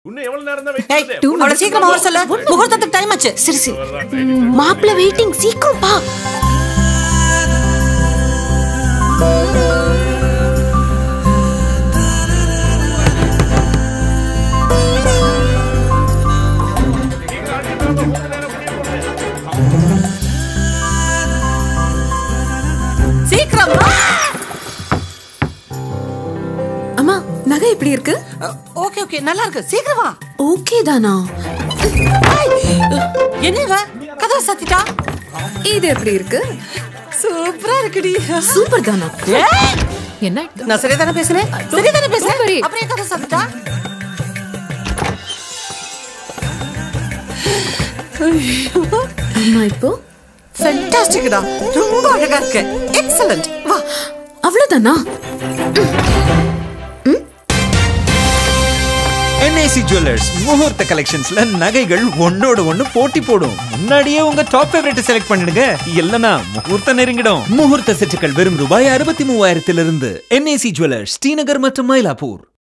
இன்னும் எவ்வளவு நேரம் தான் ஏய் வெயிட் அவளை சீக்கிரமா வர சொல்ல முகூர்த்தத்துக்கு டைம் ஆச்சு சரி சரி மாப்பிள்ள வெயிட்டிங் சீக்கிரம் பா சீக்கிரம் வா அம்மா நகை எப்படி இருக்கு ஓகே ஓகே நல்லா இருக்கு சீக்கிரம் வா ஓகே தானா என்ன இவ கதவை சாத்திட்டா இது எப்படி இருக்கு சூப்பரா இருக்குடி சூப்பர் தானா ஏய், என்ன நான் சரியா தானே பேசுறேன் சரியா தானே பேசுறேன் சரி. அப்புறம் ஏன் கதவை சாத்திட்டா அம்மா இப்போ ஃபென்டாஸ்டிக்டா ரொம்ப அழகா இருக்கு எக்ஸலண்ட் வா அவ்வளவுதானா என்ஐசி ஜுவல்லர்ஸ் முகூர்த்த கலெக்ஷன்ஸ்ல நகைகள் ஒன்னோட ஒண்ணு போட்டி போடும் முன்னாடியே உங்க டாப் ஃபேவரட் செலக்ட் பண்ணிடுங்க இல்லனா முகூர்த்த நெருங்கிடும் முகூர்த்த செட்டுகள் வெறும் ரூபாய் அறுபத்தி மூவாயிரத்திலிருந்து என்ஐசி ஜுவல்லர்ஸ் ஸ்ரீநகர் மற்றும் மயிலாப்பூர்